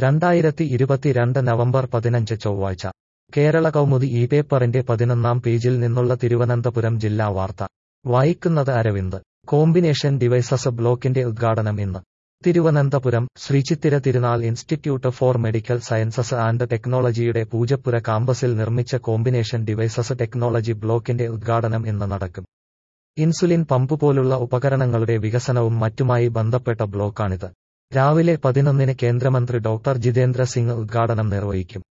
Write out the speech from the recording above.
രണ്ടായിരത്തി ഇരുപത്തിരണ്ട് നവംബർ പതിനഞ്ച് ചൊവ്വാഴ്ച കേരള കൗമുദി ഈ പേപ്പറിന്റെ പതിനൊന്നാം പേജിൽ നിന്നുള്ള തിരുവനന്തപുരം ജില്ലാ വാർത്ത വായിക്കുന്നത് അരവിന്ദ് കോമ്പിനേഷൻ ഡിവൈസസ് ബ്ലോക്കിന്റെ ഉദ്ഘാടനം ഇന്ന് തിരുവനന്തപുരം ശ്രീചിത്തിര തിരുനാൾ institute four medical sciences and ടെക്നോളജിയുടെ പൂജപ്പുര കാമ്പസിൽ നിർമ്മിച്ച കോമ്പിനേഷൻ ഡിവൈസസ് ടെക്നോളജി ബ്ലോക്കിന്റെ ഉദ്ഘാടനം ഇന്ന് നടക്കും ഇൻസുലിൻ പമ്പ് പോലുള്ള ഉപകരണങ്ങളുടെ വികസനവും മറ്റുമായി ബന്ധപ്പെട്ട ബ്ലോക്കാണിത് രാവിലെ പതിനൊന്നിന് കേന്ദ്രമന്ത്രി ഡോക്ടർ ജിതേന്ദ്ര സിംഗ് ഉദ്ഘാടനം നിർവഹിക്കും